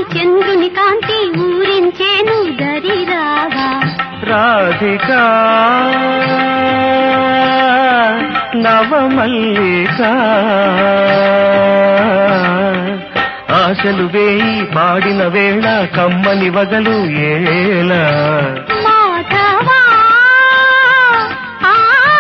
చంద్రుని కాంతి ఊరించేను దరిరావా రాధికా నవమల్లిక ఆశలు వేయి పాడిన వేళ కమ్మని వగలు ఏలా మాధవా ఆ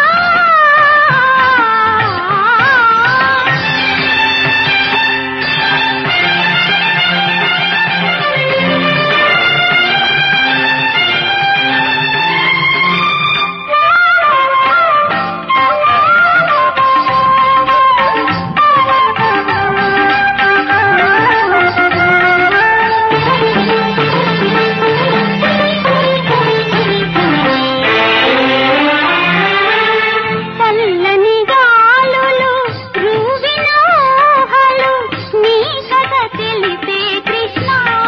చల్లని గాలులు రూవిన ఊహలు నీ కథ తెలిపే కృష్ణ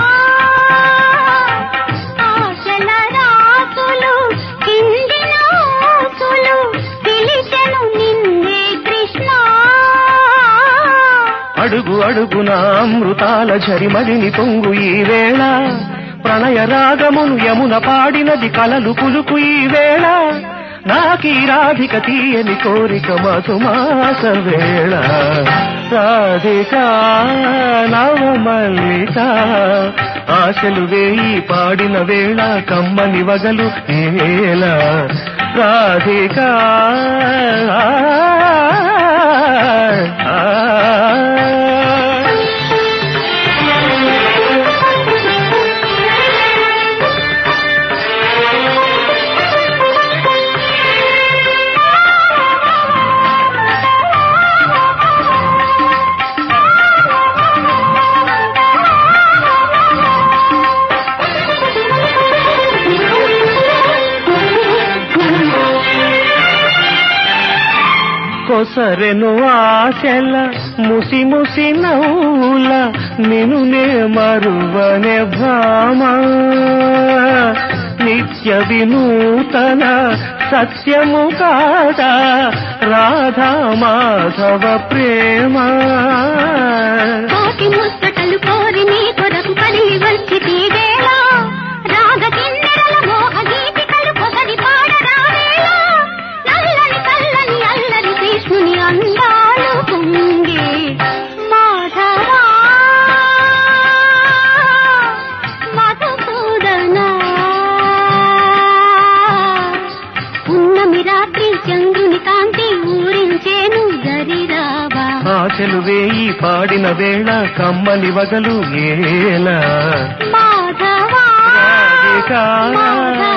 ఆశల రాసులు కిందిన ఊసులు పిలిచెను నిన్నే కృష్ణ అడుగు అడుగున అమృతాల ఝరిమడిని పొంగు ఈ వేళ ప్రణయ రాగమును యమున పాడినది కలలు పులుకు ఈ వేళ నాకీ రాధిక తీయని కోరిక మధుమాస వేళ రాధిక నవమల్లిక ఆశలు వేయి పాడిన వేళ కమ్మని వగలు ఏల రాధిక కొసరెను ఆశల ముసి ముసి నవ్వుల నిను నే మరువనే భామ నిత్య వినూతన సత్యము కాదా రాధా మాధవ ప్రేమ కోటి ముచ్చటలు కోరి నీ కొరకు కలిగి వచ్చి తీవేళ రాగ కిన్నెరల మోహ గీతికలు పొసరి పాడరావేళ నల్లని కల్లని అల్లరి కృష్ణుని అందాలు పొంగే మాధవా మధుసూదనా ఉన్నమి రాత్రి చంద్రుని కాంతి ఊరించేను గరిరావా ఆశలు వేయి పాడిన వేళ కమ్మని వగలు ఏలా మాధవా రాధికా మాధవా